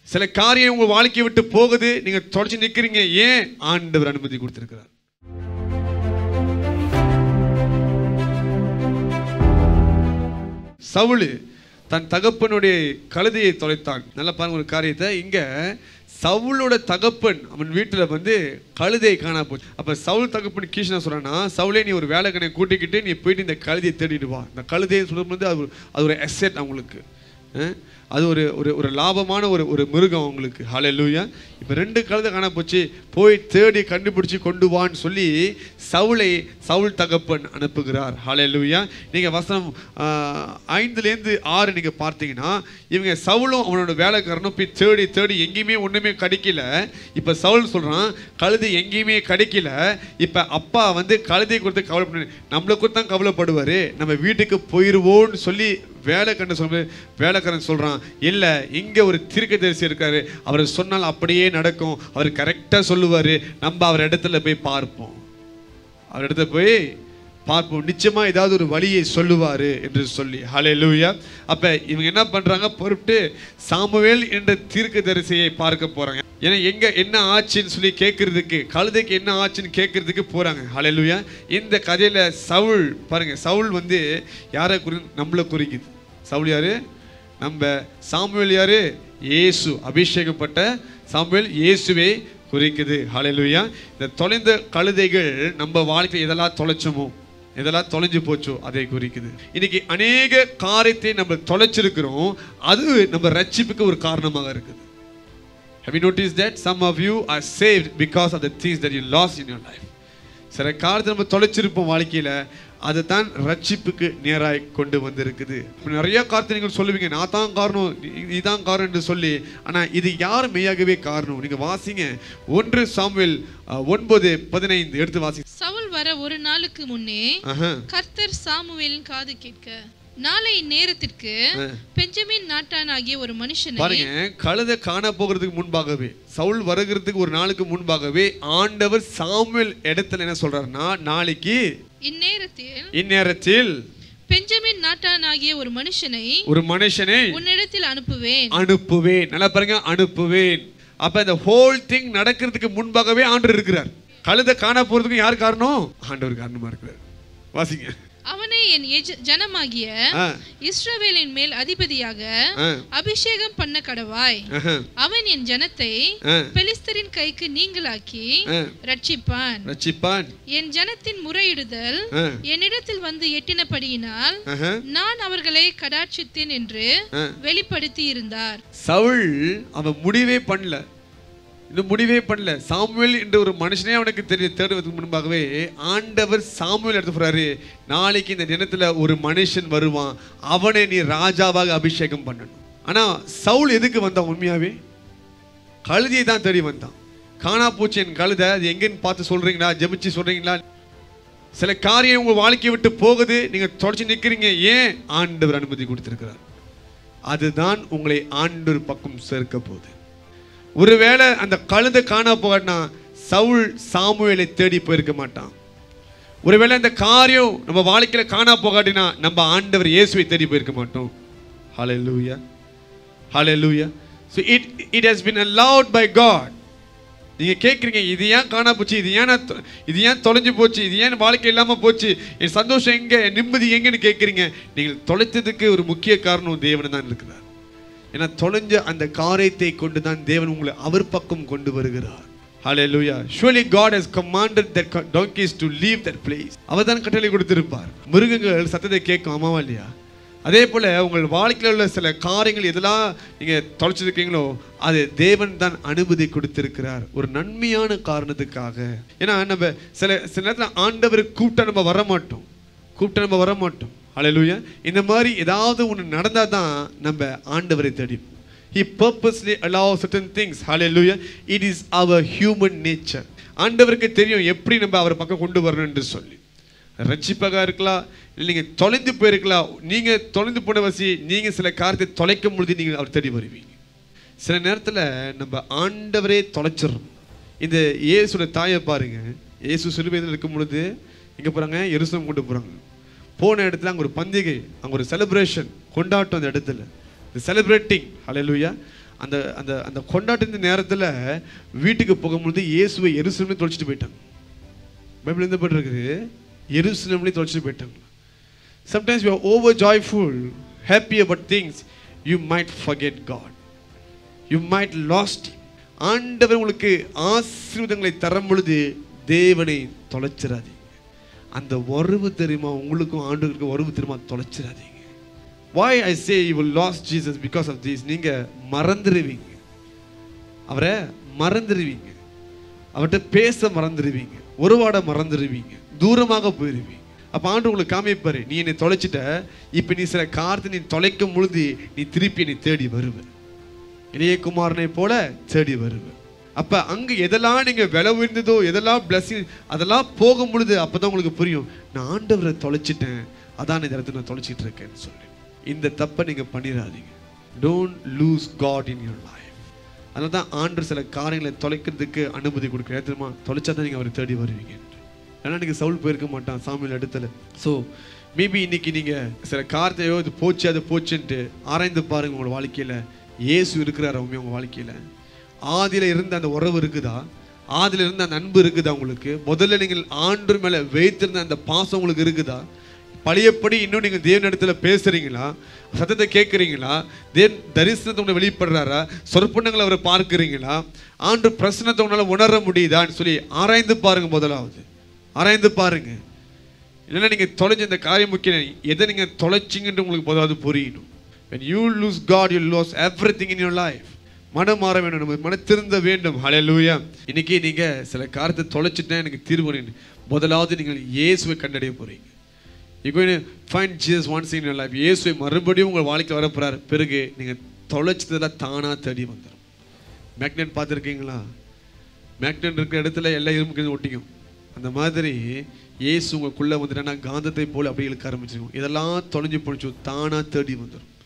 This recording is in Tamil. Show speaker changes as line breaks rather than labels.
சில காரியம் உங்க வாழ்க்கையை விட்டு போகுது நீங்க தொடர்ச்சி நிக்கிறீங்க ஏன் ஆண்டவர் அனுமதி கொடுத்திருக்கிறார் சவுலு தன் தகப்பனுடைய கழுதையை தொலைத்தான் நல்லா பாருங்க ஒரு காரியத்தை இங்க சவுலோட தகப்பன் அவன் வீட்டில் வந்து கழுதையை காணா போச்சு அப்போ சவுல் தகப்பன் கீஷனா சொல்றான்னா சவுலே நீ ஒரு வேலைக்கனை கூட்டிக்கிட்டு நீ போயிட்டு இந்த கழுதையை தேடிட்டு வா இந்த கழுதையை சொல்லும்போது அது ஒரு- அது ஒரு எசெட் அவங்களுக்கு அஹ், அது ஒரு ஒரு ஒரு லாபமான ஒரு ஒரு மிருகம் அவங்களுக்கு ஹalleluya இப்போ ரெண்டு கழுதை காண போச்சு போய் தேடி கண்டுபிடிச்சு கொண்டு வான்னு சொல்லி சவுலை சவுல் தகப்பன் அனுப்புகிறார் ஹalleluya நீங்கள் வசனம் ஆஹ், ஐந்துலேருந்து ஆறு நீங்கள் பார்த்தீங்கன்னா இவங்க சவுலும் அவனோட வேலைக்காரனும் போய் தேடி தேடி எங்கேயுமே ஒன்றுமே கிடைக்கல இப்போ சவுல் சொல்கிறான் கழுதை எங்கேயுமே கிடைக்கல இப்போ அப்பா வந்து கழுதை கொடுத்து கவலைப்படு நம்மளை குறித்து தான் கவலைப்படுவார் நம்ம வீட்டுக்கு போயிடுவோன்னு சொல்லி வேலைக்கண்ண சொல்ல வேலைக்காரன் சொல்கிறான் இல்லை இங்கே ஒரு தீர்க்கதரிசி இருக்காரு அவர் சொன்னால் அப்படியே நடக்கும் அவர் கரெக்டாக சொல்லுவார் நம்ம அவர் இடத்துல போய் பார்ப்போம் அவர் இடத்துல போய் பார்ப்போம் நிச்சயமா ஏதாவது ஒரு வழியை சொல்லுவாரு என்று சொல்லி ஹalleluya அப்ப இவங்க என்ன பண்றாங்க பொறுத்து சாமுவேல் என்ற தீர்க்கதரிசியை பார்க்க போறாங்க ஏன்னா எங்க என்ன ஆச்சுன்னு சொல்லி கேட்கறதுக்கு கழுதைக்கு என்ன ஆச்சுன்னு கேட்கறதுக்கு போறாங்க ஹalleluya இந்த கதையில சவுல் பாருங்க சவுல் வந்து யாரை குறி நம்மளை குறிக்குது சவுல் யாரு நம்ம சாமுவேல் யாரு இயேசு அபிஷேகப்பட்ட சாமுவேல் இயேசுவே குறிக்குது ஹalleluya இந்த தொலைந்த கழுதைகள் நம்ம வாழ்க்கையில் எதெல்லாம் தொலைச்சோமோ எதெல்லாம் தொலைஞ்சு போச்சோ அதை குறிக்குது இன்னைக்கு அநேக காரியத்தை நம்ம தொலைச்சிருக்கிறோம் அது நம்ம ரட்சிப்புக்கு ஒரு காரணமாக இருக்குது Have you noticed that some of you are saved because of the things that you lost in your life? சில காலத்தை நம்ம தொலைச்சிருப்போம் வாழ்க்கையில அதை தான் ரட்சிப்புக்கு நேராய் கொண்டு வந்திருக்குது இப்ப நிறைய காரியத்தை நீங்கள் சொல்லுவீங்க நான் தான் காரணம் நீ- நீதான் காரணம் என்று சொல்லி ஆனா இது யார் மெய்யாகவே காரணம் நீங்க வாசிங்க ஒன்று சாமுவேல் அஹ், ஒன்பது பதினைந்து எடுத்து வாசிங்க
சவுல் வர ஒரு நாளுக்கு முன்னே
ஆஹா.
கர்த்தர் சாமுவேலின் காது கேட்க நாளை நேரத்திற்கு பெஞ்சமின் நாட்டானாகிய ஒரு மனுஷனை
பாருங்க கழுதை காண போகிறதுக்கு முன்பாகவே சவுல் வருகிறதுக்கு ஒரு நாளுக்கு முன்பாகவே ஆண்டவர் சாமுவேல் இடத்துல என்ன சொல்றாருன்னா நாளைக்கு
இந்நேரத்தில்
இந்நேரத்தில்
பெஞ்சமின் நாட்டானாகிய ஒரு மனுஷனை
ஒரு மனுஷனை
உன்னிடத்தில் அனுப்புவேன்
அனுப்புவேன் நல்லா பாருங்க அனுப்புவேன் அப்ப இந்த ஹோல் திங் நடக்கிறதுக்கு முன்பாகவே ஆண்டவர் இருக்கிறார் கழுதை காண போறதுக்கு யார் காரணம் ஆண்டவர் காரணமா இருக்கிறார் வாசிங்க
அவனை என் எஜ- ஜனமாகிய
ஆ,
இஸ்ரவேலின் மேல் அதிபதியாக
ஆ,
அபிஷேகம் பண்ண கடவாய்
ஆஹா,
அவன் என் ஜனத்தை
ஆ,
பெலிஸ்தரின் கைக்கு நீங்களாக்கி
ஆ.
ரட்சிப்பான்
ரட்சிப்பான்
என் ஜனத்தின் முறையிடுதல்
ஆ,
என்னிடத்தில் வந்து எட்டினபடியினால்
ஆஹா.
நான் அவர்களை கடாட்சித்தேன் என்று
ஆ.
வெளிப்படுத்தி இருந்தார்
சவுல் அவன் முடிவே பண்ணல இன்னும் முடிவே பண்ணல சாமுவேல் என்ற ஒரு மனுஷனே அவனுக்கு தெரிய தேடுவதற்கு முன்பாகவே ஆண்டவர் சாமுவேல் எடுத்து போறாரு நாளைக்கு இந்த தினத்துல ஒரு மனுஷன் வருவான் அவனை நீ ராஜாவாக அபிஷேகம் பண்ணணும் ஆனா சவுல் எதுக்கு வந்தான் உண்மையாவே கழுதியை தான் தேடி வந்தான் காணா போச்சு என் கழுதை அது எங்கன்னு பார்த்து சொல்றீங்களா ஜெபிச்சு சொல்றீங்களா சில காரியம் உங்க வாழ்க்கையை விட்டு போகுது நீங்க தொடர்ச்சி நிக்கிறீங்க ஏன் ஆண்டவர் அனுமதி கொடுத்திருக்கிறார் அதுதான் உங்களை ஆண்டவர் பக்கம் சேர்க்க போகுது ஒருவேளை அந்த கழுதை காண போகனா சவுல் சாமுவேலை தேடி போயிருக்க மாட்டான் ஒருவேளை அந்த காரியம் நம்ம வாழ்க்கையில காணா போகாட்டினா நம்ம ஆண்டவர் இயேசுவை தேடி போயிருக்க மாட்டோம் ஹalleluya ஹalleluya so it it has been allowed by god நீங்க கேட்குறீங்க இது ஏன் காணா போச்சு இது ஏன் நான் தொ- இது ஏன் தொலைஞ்சு போச்சு இது ஏன் வாழ்க்கை இல்லாம போச்சு என் சந்தோஷம் எங்க என் நிம்மதி எங்கன்னு கேட்குறீங்க நீங்கள் தொலைத்ததுக்கு ஒரு முக்கிய காரணம் தேவன் தான் இருக்கிறார் ஏன்னா தொலைஞ்ச அந்த காரியத்தை கொண்டு தான் தேவன் உங்களை அவர் பக்கம் கொண்டு வருகிறார் Hallelujah. Surely God has commanded that co- donkeys to leave that place. அவர் தான் கட்டளை கொடுத்திருப்பார் மிருகங்கள் சத்தத்தை கேட்கும் ஆமாவா இல்லையா அதே போல உங்கள் வாழ்க்கையில் உள்ள சில காரியங்கள் எதெல்லாம் நீங்க தொலைச்சிருக்கீங்களோ அது தேவன் தான் அனுமதி கொடுத்திருக்கிறார் ஒரு நன்மையான காரணத்துக்காக ஏன்னா நம்ம சில சில நேரத்தில் ஆண்டவர் கூப்பிட்டா நம்ம வர மாட்டோம் கூப்பிட்டா நம்ம வர மாட்டோம் ஹalleluya இந்த மாதிரி ஏதாவது ஒன்று நடந்தால் தான் நம்ம ஆண்டவரை தேடி He purposely allows certain things. Hallelujah. It is our human nature. ஆண்டவருக்கு தெரியும் எப்படி நம்ம அவர் பக்கம் கொண்டு வரணும் என்று சொல்லி ரட்சிப்பாக இருக்கலாம் இல்லை நீங்கள் தொலைந்து போயிருக்கலாம் நீங்கள் தொலைந்து போன வசி நீங்கள் சில காரியத்தை தொலைக்கும் பொழுது நீங்கள் அவர் தேடி வருவீங்க சில நேரத்தில் நம்ம ஆண்டவரே தொலைச்சிடுறோம் இந்த இயேசுட தாயை பாருங்க இயேசு சிலுவையில் இருக்கும் பொழுது எங்கே போகிறாங்க எருசலம் கொண்டு போகிறாங்க போன இடத்துல அங்கே ஒரு பந்திகை அங்கே ஒரு செலிப்ரேஷன் கொண்டாட்டம் அந்த இடத்துல செலிப்ரேட்டிங் ஹalleluya அந்த அந்த அந்த கொண்டாட்டத்தின் நேரத்தில் வீட்டுக்கு போகும்பொழுது இயேசுவை எருசலேமே தொலைச்சிட்டு போயிட்டாங்க பைபிள் எந்த பட்டு இருக்குது எருசலேம்லேயே தொலைச்சிட்டு போயிட்டாங்க sometimes you are over joyful happy about things you might forget God you might lost ஆண்டவர் உங்களுக்கு ஆசீர்வாதங்களை தரும் பொழுது தேவனை தொலைச்சிடாதீங்க அந்த உறவு தெரியுமா உங்களுக்கும் ஆண்டுகளுக்கும் உறவு தெரியுமா தொலைச்சிடாதீங்க why I say you will lost Jesus because of this நீங்க மறந்துடுவீங்க அவரை மறந்துடுவீங்க அவர்கிட்ட பேச மறந்துடுவீங்க உருவாட மறந்துடுவீங்க தூரமாக போயிருவீங்க அப்ப ஆண்டு உங்களுக்கு காமிப்பாரு நீ என்னை தொலைச்சிட்ட இப்ப நீ சில காரத்தை நீ தொலைக்கும் பொழுது நீ திருப்பி என்னை தேடி வருவ இளையகுமாரனை போல தேடி வருவ அப்ப அங்க எதெல்லாம் நீங்க விலை உயர்ந்ததோ எதெல்லாம் blessing அதெல்லாம் போகும் பொழுது அப்பதான் உங்களுக்கு புரியும் நான் ஆண்டவரை தொலைச்சிட்டேன் அதான் இந்த இடத்துல நான் தொலைச்சிட்டு இருக்கேன்னு சொல்லி இந்த தப்பை நீங்க பண்ணிடாதீங்க don't lose God in your life அதனால தான் ஆண்டவர் சில காரியங்களை தொலைக்கிறதுக்கு அனுமதி கொடுக்குறாரு தெரியுமா தொலைச்சா தான் நீங்கள் அவரை தேடி வருவீங்க ஏன்னா நீங்கள் சவுல் போயிருக்க மாட்டான் சாமியில் இடத்துல ஸோ மேபி இன்னைக்கு நீங்கள் சில காரத்தையோ இது போச்சு அது போச்சுன்ட்டு ஆராய்ந்து பாருங்க உங்களோட வாழ்க்கையில் இயேசு இருக்கிறார் அவங்க உங்கள் வாழ்க்கையில் ஆதியில் இருந்த அந்த உறவு இருக்குதா ஆதியில் இருந்த அந்த அன்பு இருக்குதா உங்களுக்கு முதல்ல நீங்கள் ஆண்டு மேலே வைத்திருந்த அந்த பாசம் உங்களுக்கு இருக்குதா பழையபடி இன்னும் நீங்கள் தேவனிடத்துல பேசுறீங்களா சத்தத்தை கேட்குறீங்களா தேவன் தரிசனத்தை உங்களை வெளிப்படுறாரா சொற்பனங்களை அவரை பார்க்குறீங்களா ஆண்டு பிரசனத்தை உங்களால் உணர முடியுதான்னு சொல்லி ஆராய்ந்து பாருங்க முதலாவது ஆராய்ந்து பாருங்க இல்லைன்னா நீங்கள் தொலைஞ்ச இந்த காரியம் முக்கியம் எதை நீங்கள் தொலைச்சிங்கன்னு உங்களுக்கு முதலாவது புரியணும் when you lose god you lose everything in your life மனம் மாற வேண்டும் நம்ம மன திருந்த வேண்டும் ஹalleluya இன்னைக்கு நீங்க சில காரியத்தை தொலைச்சிட்டா எனக்கு தீர்வு வேணும். முதலாவது நீங்கள் இயேசுவை கண்டடைய போறீங்க you going to find Jesus once in your life இயேசுவை மறுபடியும் உங்கள் வாழ்க்கையில் வரப்போறார் பிறகு நீங்க தொலைச்சதெல்லாம் தானா தேடி வந்துடும் மேக்னெட் பார்த்துருக்கீங்களா மேக்னெட் இருக்கிற இடத்துல எல்லா இரும்புக்கு ஒட்டிக்கும் அந்த மாதிரி இயேசு உங்களுக்குள்ள வந்துட்டா காந்தத்தை போல அப்படியே இழுக்க ஆரம்பிச்சிருக்கும் இதெல்லாம் தொலைஞ்சு போச்சு தானா தேடி வந்துடும்